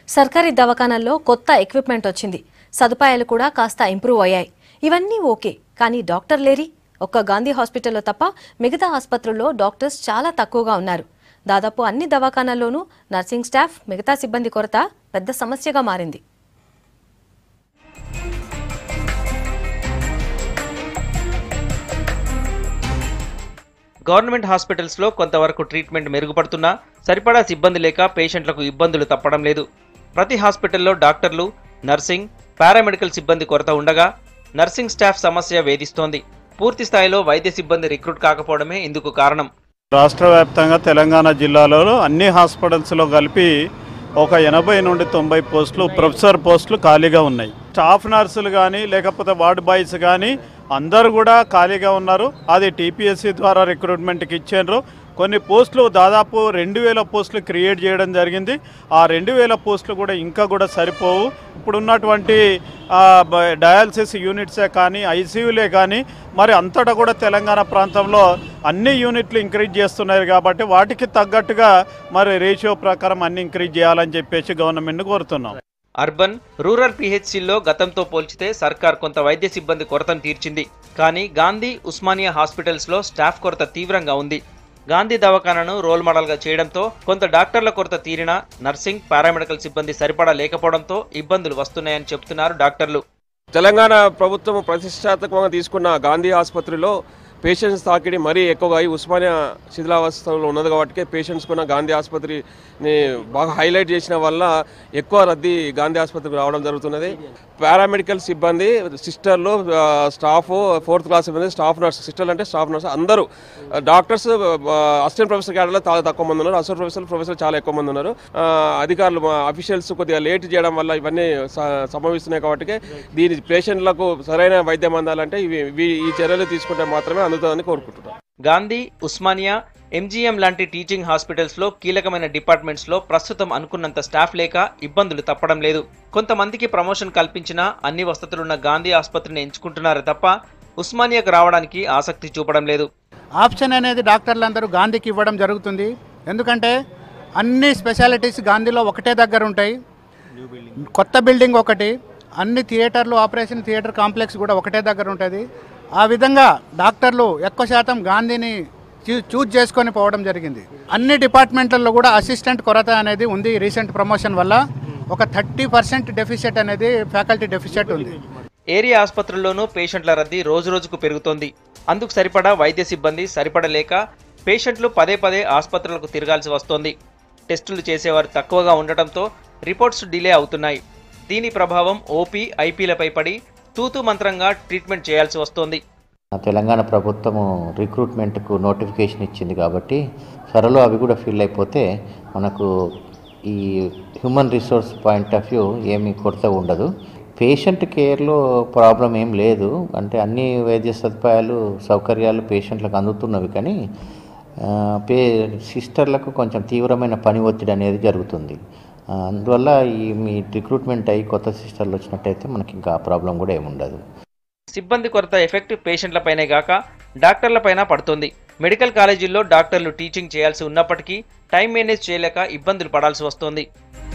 సర్కారీ దవాఖానాల్లో కొత్త ఎక్విప్మెంట్ వచ్చింది సదుపాయాలు కూడా కాస్త ఇంప్రూవ్ అయ్యాయి ఇవన్నీ ఓకే కానీ డాక్టర్ లేరి ఒక్క గాంధీ హాస్పిటల్లో తప్ప మిగతా ఆసుపత్రుల్లో డాక్టర్స్ చాలా తక్కువగా ఉన్నారు దాదాపు అన్ని దవాఖానాల్లోనూ నర్సింగ్ స్టాఫ్ మిగతా సిబ్బంది కొరత పెద్ద సమస్యగా మారింది గవర్నమెంట్ హాస్పిటల్స్లో కొంతవరకు ట్రీట్మెంట్ మెరుగుపడుతున్నా సరిపడా సిబ్బంది లేక పేషెంట్లకు ఇబ్బందులు తప్పడం లేదు ప్రతి హాస్పిటల్లో డాక్టర్లు నర్సింగ్ పారామెడికల్ సిబ్బంది కొరత ఉండగా నర్సింగ్ స్టాఫ్ సమస్య వేధిస్తోంది పూర్తి స్థాయిలో వైద్య సిబ్బంది రిక్రూట్ కాకపోవడమే ఇందుకు కారణం రాష్ట్ర వ్యాప్తంగా తెలంగాణ జిల్లాలో అన్ని హాస్పిటల్స్లో కలిపి ఒక ఎనభై నుండి తొంభై పోస్టులు ప్రొఫెసర్ పోస్టులు ఖాళీగా ఉన్నాయి స్టాఫ్ నర్సులు కానీ లేకపోతే వార్డ్ బాయ్స్ కానీ అందరూ కూడా ఖాళీగా ఉన్నారు అది టీపీఎస్సీ ద్వారా రిక్రూట్మెంట్కి ఇచ్చారు కొన్ని పోస్టులు దాదాపు రెండు వేల పోస్టులు క్రియేట్ చేయడం జరిగింది ఆ రెండు వేల పోస్టులు కూడా ఇంకా కూడా సరిపోవు ఇప్పుడు ఉన్నటువంటి ఆ, బ- డయాలసిస్ యూనిట్సే కానీ ఐసీయూలే కానీ మరి అంతటా కూడా తెలంగాణ ప్రాంతంలో అన్ని యూనిట్లు ఇంక్రీజ్ చేస్తున్నారు కాబట్టి వాటికి తగ్గట్టుగా మరి రేషియో ప్రకారం అన్ని ఇంక్రీజ్ చేయాలని చెప్పేసి గవర్నమెంట్ని కోరుతున్నాం అర్బన్ రూరల్ పిహెచ్సిల్లో గతంతో పోల్చితే సర్కార్ కొంత వైద్య సిబ్బంది కొరతను తీర్చింది కానీ గాంధీ ఉస్మానియా హాస్పిటల్స్లో స్టాఫ్ కొరత తీవ్రంగా ఉంది గాంధీ దవాఖానాను రోల్ మోడల్గా చేయడంతో కొంత డాక్టర్ల కొరత తీరినా నర్సింగ్ పారామెడికల్ సిబ్బంది సరిపడా లేకపోవడంతో ఇబ్బందులు వస్తున్నాయని చెబుతున్నారు డాక్టర్లు తెలంగాణ ప్రభుత్వం ప్రతిష్టాత్మకంగా తీసుకున్న గాంధీ ఆసుపత్రిలో పేషెంట్స్ తాకిడి మరీ ఎక్కువగా అయి ఉస్మానియా శిథిలావస్థలో ఉన్నది కాబట్టి పేషెంట్స్ కూడా గాంధీ ఆసుపత్రిని బాగా హైలైట్ చేసిన వల్ల ఎక్కువ రద్దీ గాంధీ ఆసుపత్రికి రావడం జరుగుతున్నది పారామెడికల్ సిబ్బంది సిస్టర్లు ఆ, స్టాఫ్ ఫోర్త్ క్లాస్ సిబ్బంది స్టాఫ్ నర్స్ సిస్టర్లు అంటే స్టాఫ్ నర్స్ అందరూ ఆ, డాక్టర్స్ ఆ, అసిస్టెంట్ ప్రొఫెసర్ క్యాడర్లో చాలా తక్కువ మంది ఉన్నారు అసిస్టెంట్ ప్రొఫెసర్ ప్రొఫెసర్ చాలా ఎక్కువ మంది ఉన్నారు ఆ, అధికారులు మా అఫీషియల్స్ కొద్దిగా లేట్ చేయడం వల్ల ఇవన్నీ స- సంభవిస్తున్నాయి కాబట్టి దీని పేషెంట్లకు సరైన వైద్యం అందాలంటే ఇవి ఇవి- ఈ చర్యలు తీసుకుంటే మాత్రమే అందుతుందని కోరుకుంటున్నాను గాంధీ ఉస్మానియా ఎంజీఎం లాంటి టీచింగ్ హాస్పిటల్స్లో కీలకమైన డిపార్ట్మెంట్స్లో ప్రస్తుతం అనుకున్నంత స్టాఫ్ లేక ఇబ్బందులు తప్పడం లేదు కొంతమందికి ప్రమోషన్ కల్పించినా అన్ని వసతులున్న గాంధీ ఆసుపత్రిని ఎంచుకుంటున్నారే తప్ప ఉస్మానియాకు రావడానికి ఆసక్తి చూపడం లేదు ఆప్షన్ అనేది డాక్టర్లందరూ గాంధీకి ఇవ్వడం జరుగుతుంది ఎందుకంటే అన్ని స్పెషాలిటీస్ గాంధీలో ఒకటే దగ్గర ఉంటాయి కొత్త బిల్డింగ్ ఒకటి అన్ని థియేటర్లు ఆపరేషన్ థియేటర్ కాంప్లెక్స్ కూడా ఒకటే దగ్గర ఉంటుంది ఆ విధంగా డాక్టర్లు ఎక్కువ శాతం గాంధీని చూ- చూజ్ చేసుకొని పోవడం జరిగింది అన్ని డిపార్ట్మెంట్లలో కూడా అసిస్టెంట్ కొరత అనేది ఉంది రీసెంట్ ప్రమోషన్ వల్ల ఒక థర్టీ పర్సెంట్ డెఫిషియట్ అనేది ఫ్యాకల్టీ డెఫిషియట్ ఉంది ఏరియా ఆసుపత్రుల్లోనూ పేషెంట్ల రద్దీ రోజురోజుకు పెరుగుతోంది అందుకు సరిపడా వైద్య సిబ్బంది సరిపడలేక పేషెంట్లు పదే పదే ఆసుపత్రులకు తిరగాల్సి వస్తోంది టెస్టులు చేసేవారు తక్కువగా ఉండటంతో రిపోర్ట్స్ డిలే అవుతున్నాయి దీని ప్రభావం ఓపీ ఐపీలపై పడి తూతు మంత్రంగా ట్రీట్మెంట్ చేయాల్సి వస్తోంది తెలంగాణ ప్రభుత్వము రిక్రూట్మెంట్కు నోటిఫికేషన్ ఇచ్చింది కాబట్టి త్వరలో అవి కూడా ఫిల్ అయిపోతే మనకు ఈ human resource point of view ఏమీ కొరత ఉండదు పేషెంట్ కేర్లో ప్రాబ్లం ఏం లేదు అంటే అన్ని వైద్య సదుపాయాలు సౌకర్యాలు పేషెంట్లకు అందుతున్నవి కానీ ఆ, పే సిస్టర్లకు కొంచెం తీవ్రమైన పని ఒత్తిడి అనేది జరుగుతుంది ఆ, అందువల్ల ఈ మీ రిక్రూట్మెంట్ అయ్యి కొత్త సిస్టర్లు వచ్చినట్టయితే మనకి ఇంకా ఆ ప్రాబ్లం కూడా ఏముండదు సిబ్బంది కొరత ఎఫెక్ట్ పేషెంట్లపైనే గాక డాక్టర్లపైన పడుతుంది మెడికల్ కాలేజీల్లో డాక్టర్లు టీచింగ్ చేయాల్సి ఉన్నప్పటికీ టైం మేనేజ్ చేయలేక ఇబ్బందులు పడాల్సి వస్తోంది